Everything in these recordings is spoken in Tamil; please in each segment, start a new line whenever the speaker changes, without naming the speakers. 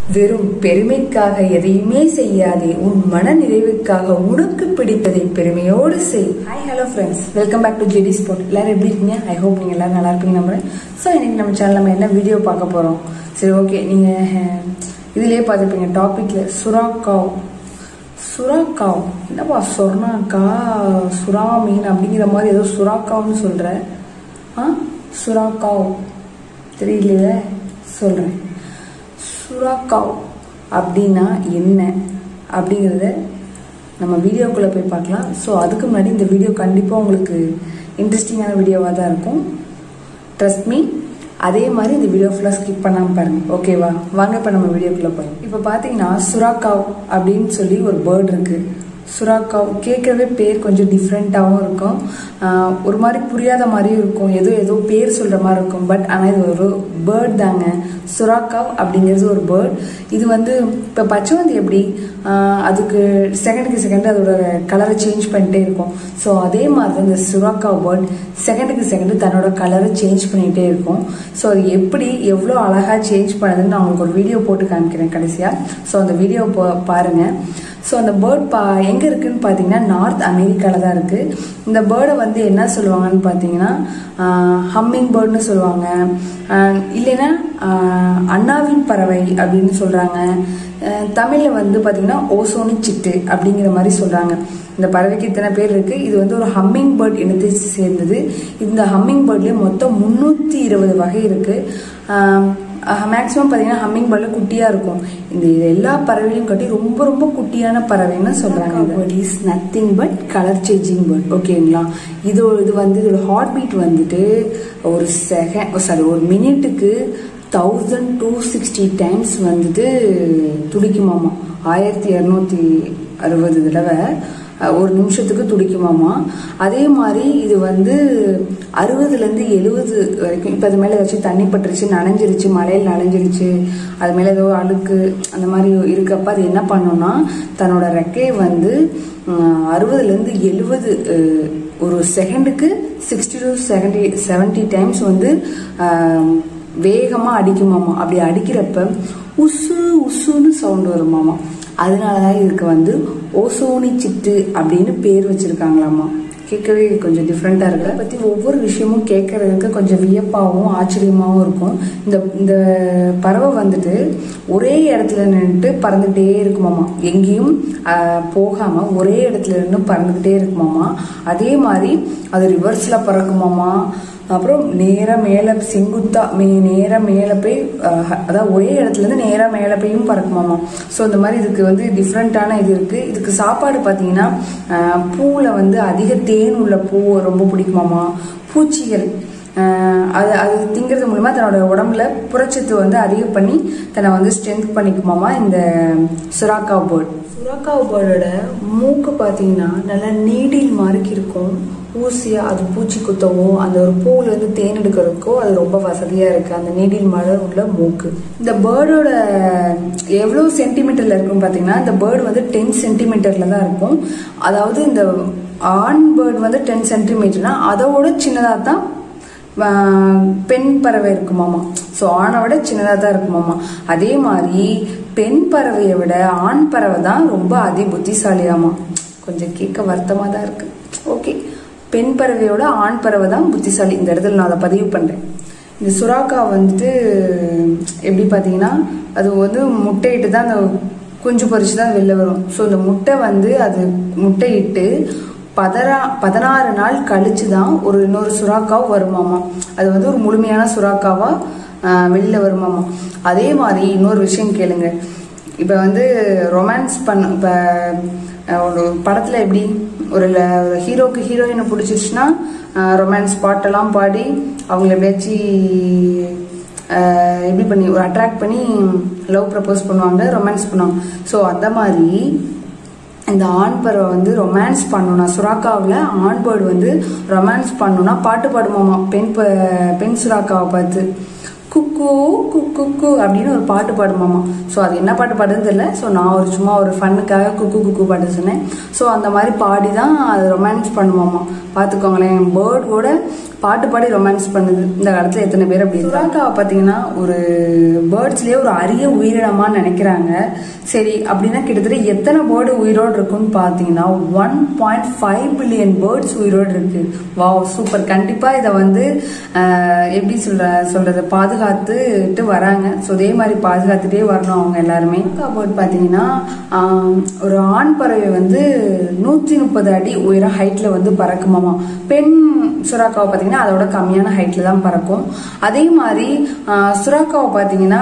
வெறும் பெருமைக்காக எதையுமே செய்யாதே உன் மன நிறைவுக்காக உனக்கு பிடித்ததை பெருமையோடு செய் hi hello friends welcome back to JD sport எல்லாரும் எப்படி இருக்கீங்க ஐ ஹோப் நீங்கள் எல்லாரும் நல்லா இருப்பீங்க நம்புறேன் ஸோ இன்னைக்கு நம்ம சேனல் நம்ம என்ன வீடியோ பார்க்க போகிறோம் சரி ஓகே நீங்கள் இதுலேயே பார்த்துப்பீங்க டாப்பிக்கில் சுறாக்காவ் சுறாக்காவ் என்னப்பா சொர்ணாக்கா சுறா மீன் அப்படிங்கிற மாதிரி ஏதோ சுறாக்காவ்னு சொல்கிற ஆ சுறாக்காவ் தெரியலையே சொல்கிறேன் சுறாக்காவ் அப்படின்னா என்ன அப்படிங்கிறத நம்ம வீடியோக்குள்ளே போய் பார்க்கலாம் ஸோ அதுக்கு முன்னாடி இந்த வீடியோ கண்டிப்பாக உங்களுக்கு இன்ட்ரெஸ்டிங்கான வீடியோவாக தான் இருக்கும் ட்ரஸ்ட் மீ அதே மாதிரி இந்த வீடியோ ஃபுல்லாக ஸ்கிப் பண்ணாமல் பாருங்க ஓகேவா வாங்க இப்போ நம்ம வீடியோக்குள்ளே போய் இப்போ பார்த்தீங்கன்னா சுறாக்காவ் அப்படின்னு சொல்லி ஒரு பேர்ட் இருக்குது சுறாக்காவ் கேட்கவே பேர் கொஞ்சம் டிஃப்ரெண்ட்டாகவும் இருக்கும் ஆஹ் ஒரு மாதிரி புரியாத மாதிரியும் இருக்கும் ஏதோ ஏதோ பேர் சொல்கிற மாதிரி இருக்கும் பட் ஆனால் இது ஒரு பேர்ட் தாங்க சுறாக்காவ் அப்படிங்கிறது ஒரு பேர்ட் இது வந்து இப்போ பச்சைவந்தி எப்படி ஆஹ் அதுக்கு செகண்டுக்கு செகண்ட் அதோட கலரை சேஞ்ச் பண்ணிட்டே இருக்கும் ஸோ அதே மாதிரி தான் இந்த சுறாக்காவ் பேர்ட் செகண்டுக்கு செகண்டு தன்னோட கலரை சேஞ்ச் பண்ணிகிட்டே இருக்கும் ஸோ அது எப்படி எவ்வளோ அழகாக சேஞ்ச் பண்ணுதுன்னு நான் உங்களுக்கு ஒரு வீடியோ போட்டு காமிக்கிறேன் கடைசியாக ஸோ அந்த வீடியோ பாருங்கள் ஸோ அந்த பேர்ட் பா எங்கே இருக்குன்னு பார்த்தீங்கன்னா நார்த் அமெரிக்காவில் தான் இருக்குது இந்த பேர்டை வந்து என்ன சொல்லுவாங்கன்னு பார்த்தீங்கன்னா ஹம்மிங் பேர்ட்னு சொல்லுவாங்க ஆஹ் இல்லைன்னா ஆஹ் அண்ணாவின் பறவை அப்படின்னு சொல்கிறாங்க தமிழில் வந்து பார்த்தீங்கன்னா ஓசோனி சிட்டு அப்படிங்கிற மாதிரி சொல்கிறாங்க இந்த பறவைக்கு இத்தனை பேர் இருக்குது இது வந்து ஒரு ஹம்மிங் பேர்ட் இனத்தை சேர்ந்தது இந்த ஹம்மிங் பேர்ட்லேயே மொத்தம் முந்நூற்றி இருபது வகை இருக்குது மேக்ஸிமம் பார்த்தீங்கன்னா ஹம்மிங் பேர்டில் குட்டியாக இருக்கும் இந்த இது எல்லா பறவையும் கட்டி ரொம்ப ரொம்ப குட்டியான பறவைன்னு சொல்கிறாங்க bird is nothing but colour changing bird ஓகேங்களா இது இது வந்து இதோட ஹார்ட் பீட் வந்துட்டு ஒரு செகண்ட் சாரி ஒரு மினிட்டுக்கு தௌசண்ட் டூ சிக்ஸ்டி டைம்ஸ் வந்துட்டு துடிக்குமாமா ஆயிரத்தி இரநூத்தி அறுபது தடவை ஒரு நிமிஷத்துக்கு துடிக்குமாமா அதே மாதிரி இது வந்து அறுபதுலேருந்து எழுபது வரைக்கும் இப்போ அது மேலே ஏதாச்சும் தண்ணி பட்டுருச்சு நனைஞ்சிருச்சு மழையில் நனைஞ்சிருச்சு அது மேலே ஏதோ அழுக்கு அந்த மாதிரி இருக்கப்ப அது என்ன பண்ணும்னா தன்னோட ரெக்கையை வந்து அறுபதுலேருந்து எழுபது ஒரு செகண்டுக்கு sixty to seventy seventy times வந்து வேகமாக அடிக்குமாமா அப்படி அடிக்கிறப்ப உசு உசுன்னு சவுண்ட் வருமாமா அதனால தான் இதுக்கு வந்து ஓசோனி சிட்டு அப்படின்னு பேர் வச்சிருக்காங்களாமா கேட்கவே கொஞ்சம் டிஃப்ரெண்ட்டாக இருக்கு அதை பற்றி ஒவ்வொரு விஷயமும் கேட்கறதுக்கு கொஞ்சம் வியப்பாகவும் ஆச்சரியமாகவும் இருக்கும் இந்த இந்த பறவை வந்துட்டு ஒரே இடத்துல நின்றுட்டு பறந்துகிட்டே இருக்குமாமா எங்கேயும் போகாமல் ஒரே இடத்துல நின்று பறந்துக்கிட்டே இருக்குமாமா அதே மாதிரி அது ரிவர்ஸில் பறக்குமாமா அப்புறம் நேராக மேலே செங்குத்தா மே நேராக மேலே போய் அதாவது ஒரே இடத்துலேருந்து நேராக மேலே போயும் பறக்குமாமா ஸோ இந்த மாதிரி இதுக்கு வந்து டிஃப்ரெண்ட்டான இது இருக்குது இதுக்கு சாப்பாடு பார்த்தீங்கன்னா பூவில் வந்து அதிக தேன் உள்ள பூ ரொம்ப பிடிக்குமாமா பூச்சிகள் அது அது திங்கிறது மூலமா தன்னோட உடம்புல புரட்சத்து வந்து அதிகம் பண்ணி தன்னை வந்து ஸ்ட்ரென்த் பண்ணிக்குமாமா இந்த சுறாக்கா பேர்ட் சுறாக்கா பேர்டோட மூக்கு பார்த்தீங்கன்னா நல்லா நீடில் மாதிரி இருக்கும் ஊசியாக அது பூச்சி குத்தவோ அந்த ஒரு பூவிலேருந்து தேன் எடுக்கிறதுக்கோ அது ரொம்ப வசதியாக இருக்குது அந்த நீடில் மழை உள்ள மூக்கு இந்த பேர்டோட எவ்வளோ சென்டிமீட்டரில் இருக்குன்னு பார்த்தீங்கன்னா இந்த பேர்டு வந்து டென் சென்டிமீட்டரில் தான் இருக்கும் அதாவது இந்த ஆண் பேர்டு வந்து டென் சென்டிமீட்டர்னா அதோட சின்னதாக தான் பெண் பறவை இருக்குமாமா ஸோ ஆணை விட சின்னதாக தான் இருக்குமாமா அதே மாதிரி பெண் பறவையை விட ஆண் பறவை தான் ரொம்ப அதி புத்திசாலியாமா கொஞ்சம் கேட்க வருத்தமாக தான் இருக்கு ஓகே பெண் பறவையோட ஆண் பறவை தான் புத்திசாலி இந்த இடத்துல நான் அதை பதிவு பண்ணுறேன் இந்த சுறாக்கா வந்துட்டு எப்படி பார்த்தீங்கன்னா அது வந்து முட்டையிட்டு தான் அந்த குஞ்சு பொறிச்சு தான் வெளில வரும் ஸோ இந்த முட்டை வந்து அது முட்டையிட்டு பதினா பதினாறு நாள் கழிச்சு தான் ஒரு இன்னொரு சுறாக்காவும் வருமாமா அது வந்து ஒரு முழுமையான சுறாக்காவா வெளியில வருமாமா அதே மாதிரி இன்னொரு விஷயம் கேளுங்க இப்போ வந்து ரொமான்ஸ் பண்ண இப்போ ஒரு படத்தில் எப்படி ஒரு ஹீரோக்கு ஹீரோயினை பிடிச்சிருச்சுன்னா ரொமான்ஸ் பாட்டெல்லாம் பாடி அவங்கள எப்படியாச்சும் எப்படி பண்ணி ஒரு அட்ராக்ட் பண்ணி லவ் ப்ரப்போஸ் பண்ணுவாங்க ரொமான்ஸ் பண்ணுவாங்க ஸோ அந்த மாதிரி இந்த ஆண் பறவை வந்து ரொமான்ஸ் பண்ணணும்னா சுறாக்காவில் ஆண் பேர்டு வந்து ரொமான்ஸ் பண்ணணும்னா பாட்டு பாடுமாமா பெண் பெண் சுறாக்காவை பார்த்து குக்கு குக்கு குக்கு அப்படின்னு ஒரு பாட்டு பாடுமாமா ஸோ அது என்ன பாட்டு பாடுன்னு தெரியல ஸோ நான் ஒரு சும்மா ஒரு ஃபன்னுக்காக குக்கு குக்கு பாட்டு சொன்னேன் ஸோ அந்த மாதிரி பாடி தான் அது ரொமான்ஸ் பண்ணுமாமா பார்த்துக்கோங்களேன் பேர்ட் கூட பாட்டு பாடி ரொமான்ஸ் பண்ணுது இந்த காலத்தில் எத்தனை பேர் அப்படி சுறாக்காவை பார்த்தீங்கன்னா ஒரு பேர்ட்ஸ்லேயே ஒரு அரிய உயிரினமா நினைக்கிறாங்க சரி அப்படின்னா கிட்டத்தட்ட எத்தனை பேர்டு உயிரோடு இருக்குன்னு பார்த்தீங்கன்னா one point five billion birds உயிரோடு இருக்கு வாவ் சூப்பர் கண்டிப்பாக இதை வந்து ஆஹ், எப்படி சொல்ற சொல்றது பாதுகாத்துட்டு வராங்க ஸோ இதே மாதிரி பாதுகாத்துட்டே வரணும் அவங்க எல்லாருமே பேர்ட் பார்த்தீங்கன்னா ஆஹ், ஒரு ஆண் பறவை வந்து நூற்றி முப்பது அடி உயரம் ஹைட்ல வந்து பறக்குமாமா பெண் சுறாக்காவை பார்த்தீங்கன்னா அதோட கம்மியான ஹைட்ல தான் பறக்கும் அதே மாதிரி ஆஹ், சுறாக்காவை பார்த்தீங்கன்னா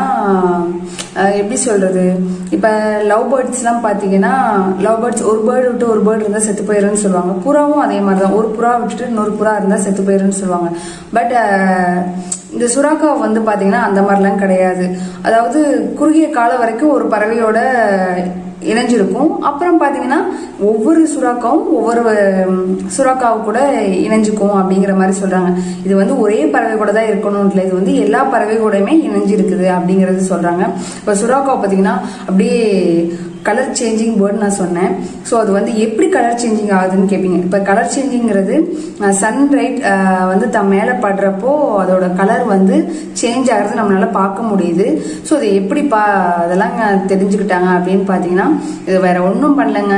ஆஹ், எப்படி சொல்றது இப்போ லவ் பேர்ட்ஸ்லாம் பார்த்தீங்கன்னா லவ் பேர்ட்ஸ் ஒரு பேர்டு விட்டு ஒரு பேர்டு இருந்தால் செத்து போயிருன்னு சொல்லுவாங்க புறாவும் அதே மாதிரி தான் ஒரு புறா விட்டுட்டு இன்னொரு புறா இருந்தால் செத்து போயிருன்னு சொல்லுவாங்க பட் இந்த சுறாக்காவை வந்து பார்த்தீங்கன்னா அந்த மாதிரிலாம் கிடையாது அதாவது குறுகிய காலம் வரைக்கும் ஒரு பறவையோட இணைஞ்சிருக்கும் அப்புறம் பார்த்தீங்கன்னா ஒவ்வொரு சுறாக்காவும் ஒவ்வொரு ம், சுறாக்காவு கூட இணைஞ்சுக்கும் அப்படிங்கிற மாதிரி சொல்றாங்க இது வந்து ஒரே பறவை கூட தான் இருக்கணும் இல்லை இது வந்து எல்லா பறவை கூடயுமே இணைஞ்சு இருக்குது அப்படிங்கறது சொல்றாங்க இப்போ சுறாக்காவை பார்த்தீங்கன்னா அப்படியே கலர் சேஞ்சிங் பேர்டு நான் சொன்னேன் ஸோ அது வந்து எப்படி கலர் சேஞ்சிங் ஆகுதுன்னு கேட்பீங்க இப்போ கலர் சேஞ்சிங்கிறது சன் ரைட் வந்து தம் மேலே படுறப்போ அதோட கலர் வந்து சேஞ்ச் ஆகிறது நம்மளால பார்க்க முடியுது ஸோ அதை எப்படி பா அதெல்லாம் தெரிஞ்சுக்கிட்டாங்க அப்படின்னு பார்த்தீங்கன்னா இது வேற ஒன்றும் பண்ணலங்க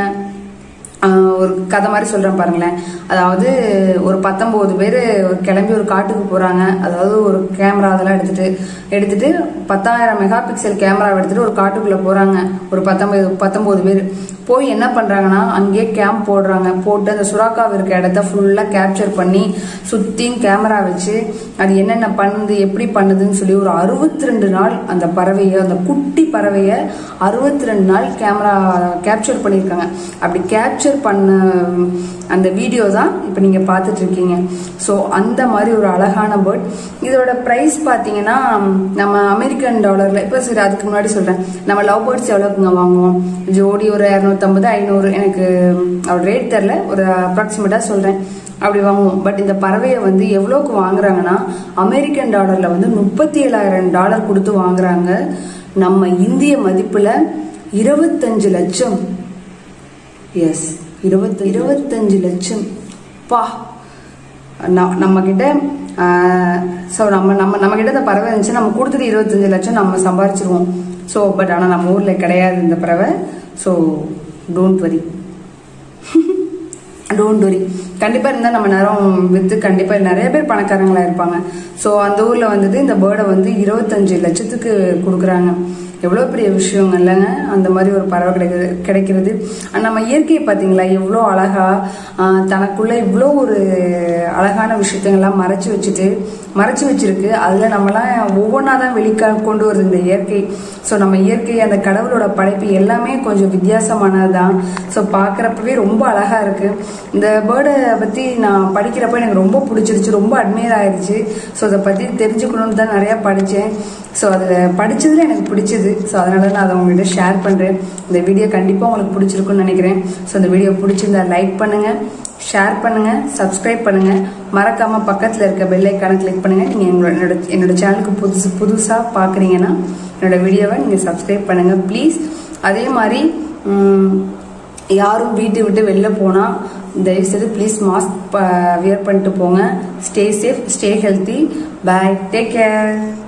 ஆஹ் ஒரு கதை மாதிரி சொல்றேன் பாருங்களேன் அதாவது ஒரு பத்தொன்பது பேர் கிளம்பி ஒரு காட்டுக்கு போறாங்க அதாவது ஒரு கேமரா அதெல்லாம் எடுத்துட்டு எடுத்துட்டு பத்தாயிரம் மெகா பிக்சல் கேமரா எடுத்துட்டு ஒரு காட்டுக்குள்ள போறாங்க ஒரு பத்தொன்பது பத்தொன்பது பேர் போய் என்ன பண்றாங்கன்னா அங்கேயே கேம்ப் போடுறாங்க போட்டு அந்த சுறாக்காவு இருக்க இடத்த ஃபுல்லா கேப்சர் பண்ணி சுத்தியும் கேமரா வச்சு அது என்னென்ன பண்ணுது எப்படி பண்ணுதுன்னு சொல்லி ஒரு அறுபத்தி ரெண்டு நாள் அந்த பறவையை அந்த குட்டி பறவையை அறுபத்தி ரெண்டு நாள் கேமரா கேப்சர் பண்ணியிருக்காங்க அப்படி கேப்சர் பண்ண அந்த வீடியோ தான் இப்போ நீங்கள் பார்த்துட்டு இருக்கீங்க ஸோ அந்த மாதிரி ஒரு அழகான பேர்ட் இதோட ப்ரைஸ் பார்த்தீங்கன்னா நம்ம அமெரிக்கன் டாலரில் இப்போ சரி அதுக்கு முன்னாடி சொல்கிறேன் நம்ம லவ் பேர்ட்ஸ் எவ்வளோக்குங்க வாங்குவோம் ஜோடி ஒரு இரநூத்தம்பது ஐநூறு எனக்கு அவரோட ரேட் தெரில ஒரு அப்ராக்சிமேட்டாக சொல்கிறேன் அப்படி வாங்குவோம் பட் இந்த பறவையை வந்து எவ்வளோக்கு வாங்குறாங்கன்னா அமெரிக்கன் டாலரில் வந்து முப்பத்தி ஏழாயிரம் டாலர் கொடுத்து வாங்குறாங்க நம்ம இந்திய மதிப்பில் இருபத்தஞ்சு லட்சம் எஸ் இருபத்தி இருபத்தஞ்சு லட்சம் பா ந- நம்ம கிட்ட ஸோ நம்ம நம்ம நம்ம கிட்ட இந்த பறவை இருந்துச்சு நம்ம கொடுத்துட்டு இருபத்தஞ்சு லட்சம் நம்ம சம்பாரிச்சிருவோம் ஸோ பட் ஆனால் நம்ம ஊரில் கிடையாது இந்த பறவை so don't worry don't worry கண்டிப்பாக இருந்தால் நம்ம நேரம் விற்று கண்டிப்பாக நிறைய பேர் பணக்காரங்களா இருப்பாங்க ஸோ அந்த ஊரில் வந்துட்டு இந்த பேர்டை வந்து இருபத்தஞ்சு லட்சத்துக்கு கொடுக்குறாங்க எவ்வளோ பெரிய விஷயங்க இல்லைங்க அந்த மாதிரி ஒரு பறவை கிடைக்கிறது கிடைக்கிறது ஆனா, நம்ம இயற்கையை பார்த்தீங்களா எவ்வளோ அழகா ஆஹ், தனக்குள்ள இவ்வளோ ஒரு அழகான விஷயத்தங்கள்லாம் மறைச்சு வச்சுட்டு மறைச்சு வச்சிருக்கு அதில் நம்மலாம் ஒவ்வொன்றா தான் வெளிக்கா கொண்டு வருது இந்த இயற்கை ஸோ நம்ம இயற்கை அந்த கடவுளோட படைப்பு எல்லாமே கொஞ்சம் வித்தியாசமானது தான் ஸோ பார்க்குறப்பவே ரொம்ப அழகா இருக்கு இந்த பேர்டை பற்றி நான் படிக்கிறப்ப எனக்கு ரொம்ப பிடிச்சிருச்சு ரொம்ப அட்மையர் ஆயிடுச்சு ஸோ அதை பற்றி தெரிஞ்சுக்கணும்னு தான் நிறையா படித்தேன் ஸோ அதில் படிச்சதுல எனக்கு பிடிச்சது ஸோ அதனால நான் அதை உங்கள்கிட்ட ஷேர் பண்ணுறேன் இந்த வீடியோ கண்டிப்பாக உங்களுக்கு பிடிச்சிருக்குன்னு நினைக்கிறேன் ஸோ இந்த வீடியோ பிடிச்சிருந்தா லைக் பண்ணுங்க ஷேர் பண்ணுங்க சப்ஸ்கிரைப் பண்ணுங்க மறக்காம பக்கத்தில் இருக்க பெல் ஐக்கானை கிளிக் பண்ணுங்க நீங்கள் எங்களோட என்னோட என்னோட சேனலுக்கு புதுசு புதுசாக பார்க்குறீங்கன்னா என்னோட வீடியோவை நீங்கள் சப்ஸ்கிரைப் பண்ணுங்க ப்ளீஸ் அதே மாதிரி ம், யாரும் வீட்டை விட்டு வெளில போனால் தயவுசெய்து ப்ளீஸ் மாஸ்க் வியர் பண்ணிட்டு போங்க stay safe stay healthy bye take care